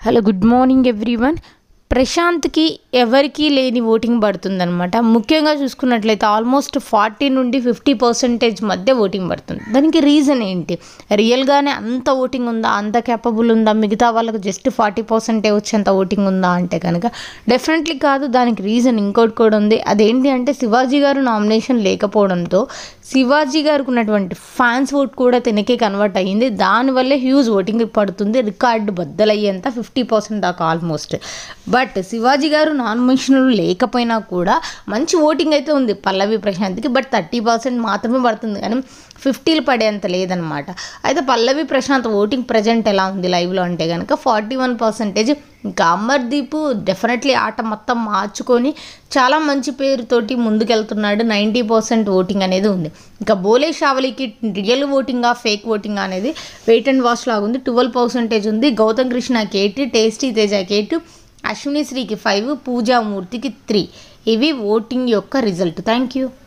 hello good morning everyone ప్రశాంత్కి ఎవరికి లేని ఓటింగ్ పడుతుందన్నమాట ముఖ్యంగా చూసుకున్నట్లయితే ఆల్మోస్ట్ ఫార్టీ నుండి ఫిఫ్టీ పర్సెంటేజ్ మధ్య ఓటింగ్ పడుతుంది దానికి రీజన్ ఏంటి రియల్గానే అంత ఓటింగ్ ఉందా అంత క్యాపబుల్ ఉందా మిగతా వాళ్ళకు జస్ట్ ఫార్టీ పర్సెంటే వచ్చేంత ఓటింగ్ ఉందా అంటే కనుక డెఫినెట్లీ కాదు దానికి రీజన్ ఇంకోటి కూడా ఉంది అదేంటి అంటే శివాజీ గారు నామినేషన్ లేకపోవడంతో శివాజీ గారికి ఉన్నటువంటి ఫ్యాన్స్ ఓట్ కూడా తినకే కన్వర్ట్ అయ్యింది దానివల్లే హ్యూజ్ ఓటింగ్ పడుతుంది రికార్డు బద్దలయ్యేంత ఫిఫ్టీ పర్సెంట్ దాకా ఆల్మోస్ట్ బట్ శివాజీ గారు నామినేషన్లు లేకపోయినా కూడా మంచి ఓటింగ్ అయితే ఉంది పల్లవి ప్రశాంత్కి బట్ థర్టీ పర్సెంట్ మాత్రమే పడుతుంది కానీ ఫిఫ్టీలు పడేంత లేదనమాట అయితే పల్లవి ప్రశాంత్ ఓటింగ్ ప్రజెంట్ ఎలా ఉంది లైవ్లో అంటే కనుక ఫార్టీ వన్ పర్సెంటేజ్ ఇంకా అమర్దీప్ డెఫినెట్లీ ఆట మొత్తం మార్చుకొని చాలా మంచి పేరుతోటి ముందుకెళ్తున్నాడు నైంటీ పర్సెంట్ ఓటింగ్ అనేది ఉంది ఇంకా బోలే షావలికి రియల్ ఓటింగా ఫేక్ ఓటింగ్ అనేది వెయిట్ అండ్ వాష్ లాగా ఉంది ట్వెల్వ్ పర్సెంటేజ్ ఉంది గౌతమ్ కృష్ణకి ఎయిట్ టేస్టీ తేజకి ఎయిట్ అశ్విని శ్రీకి ఫైవ్ పూజామూర్తికి త్రీ ఇవి ఓటింగ్ యొక్క రిజల్ట్ థ్యాంక్ యూ